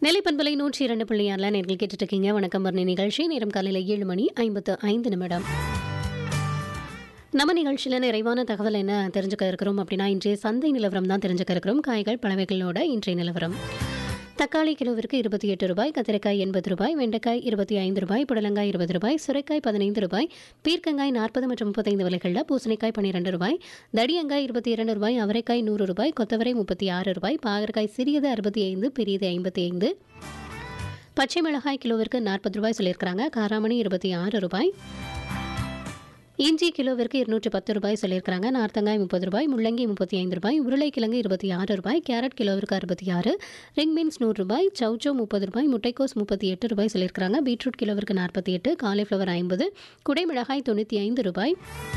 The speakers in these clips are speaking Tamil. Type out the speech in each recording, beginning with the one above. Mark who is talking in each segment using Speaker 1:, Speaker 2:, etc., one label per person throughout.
Speaker 1: நெல்லை பண்பலை நூற்றி இரண்டு புள்ளி ஆறில் நேர்கள் கேட்டுட்டு இருக்கீங்க வணக்கம் வர்ணி நிகழ்ச்சி நேரம் காலையில் ஏழு மணி ஐம்பத்து ஐந்து நிமிடம் நம்ம நிகழ்ச்சியில் நிறைவான தகவல் என்ன தெரிஞ்சுக்க இருக்கிறோம் அப்படின்னா இன்றைய சந்தை நிலவரம் தான் தெரிஞ்சுக்க இருக்கிறோம் காய்கள் பழவைகளோட இன்றைய நிலவரம் தக்காளி கிலோவிற்கு இருபத்தி எட்டு ரூபாய் கத்திரிக்காய் எண்பது ரூபாய் வெண்டைக்காய் இருபத்தி ஐந்து ரூபாய் புடலங்காய் இருபது ரூபாய் சுரைக்காய் பதினைந்து ரூபாய் பீர்க்கங்காய் நாற்பது மற்றும் முப்பத்தைந்து விலைகளில் பூசணிக்காய் பன்னிரெண்டு ரூபாய் தடியங்காய் இருபத்தி இரண்டு ரூபாய் அவரைக்காய் நூறு ரூபாய் கொத்தவரை முப்பத்தி ஆறு ரூபாய் பாகற்காய் சிறியது அறுபத்தி ஐந்து பெரியது ஐம்பத்தி ஐந்து பச்சை மிளகாய் கிலோவிற்கு நாற்பது ரூபாய் சொல்லியிருக்கிறாங்க காராமணி இருபத்தி ஆறு ரூபாய் இஞ்சி கிலோவிற்கு இருநூற்றி பத்து ரூபாய் சொல்லியிருக்கிறாங்க நார்த்தங்காய் முப்பது ரூபாய் முள்ளங்கி முப்பத்தி ஐந்து ரூபாய் உருளைக்கிழங்கு இருபத்தி ஆறு ரூபாய் கேரட் கிலோவிற்கு அறுபத்தி ஆறு ரிங் பீன்ஸ் நூறு ரூபாய் சௌச்சோ முப்பது ரூபாய் முட்டைக்கோஸ் முப்பத்தி எட்டு ரூபாய் சொல்லியிருக்கிறாங்க பீட்ரூட் கிலோவிற்கு நாற்பத்தி எட்டு காலிஃப்ளவர் ஐம்பது குடைமிளகாய் தொண்ணூற்றி ஐந்து ரூபாய்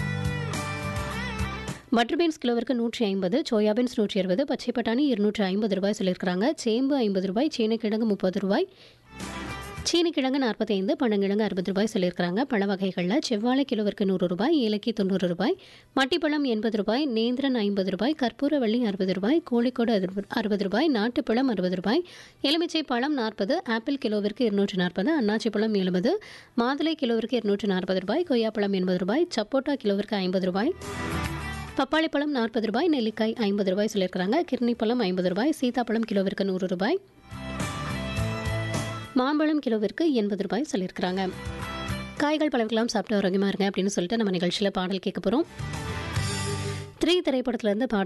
Speaker 1: பட்டர் பீன்ஸ் கிலோவிற்கு நூற்றி ஐம்பது சோயா பீன்ஸ் நூற்றி அறுபது பச்சை பட்டாணி இருநூற்றி ஐம்பது ரூபாய் சொல்லியிருக்கிறாங்க சேம்பு ஐம்பது ரூபாய் சீனக்கிழங்கு முப்பது ரூபாய் சீனிக்கிழங்கு நாற்பத்தி ஐந்து பழங்கிழங்கு அறுபது ரூபாய் சொல்லியிருக்கிறாங்க பழ வகைகளில் செவ்வாழை கிலோவிற்கு நூறு ரூபாய் ஏலக்கி தொண்ணூறு ரூபாய் மட்டிப்பழம் எண்பது ரூபாய் நேந்திரன் ஐம்பது ரூபாய் கற்பூரவள்ளி அறுபது ரூபாய் கோழிக்கோடு அறுபது- அறுபது ரூபாய் நாட்டுப்பழம் அறுபது ரூபாய் எலுமிச்சை பழம் நாற்பது ஆப்பிள் கிலோவிற்கு இருநூற்று நாற்பது அன்னாச்சி பழம் எழுபது மாதுளை கிலோவிற்கு இருநூற்று நாற்பது ரூபாய் கொய்யாப்பழம் எண்பது ரூபாய் சப்போட்டா கிலோவிற்கு ஐம்பது ரூபாய் பப்பாளி பழம் நாற்பது ரூபாய் நெல்லிக்காய் ஐம்பது ரூபாய் சொல்லியிருக்கிறாங்க கிர்னி பழம் ஐம்பது ரூபாய் சீதாப்பழம் கிலோவிற்கு நூறு ரூபாய் மாம்பழம் கிலோவிற்கு எண்பது ரூபாய் சொல்லியிருக்கிறாங்க காய்கள் பழங்கள்லாம் சாப்பிட்டு ஆரோக்கியமாக இருங்க அப்படின்னு சொல்லிட்டு நம்ம நிகழ்ச்சியில் பாடல் கேட்க போகிறோம் த்ரீ திரைப்படத்துலேருந்து பாடல்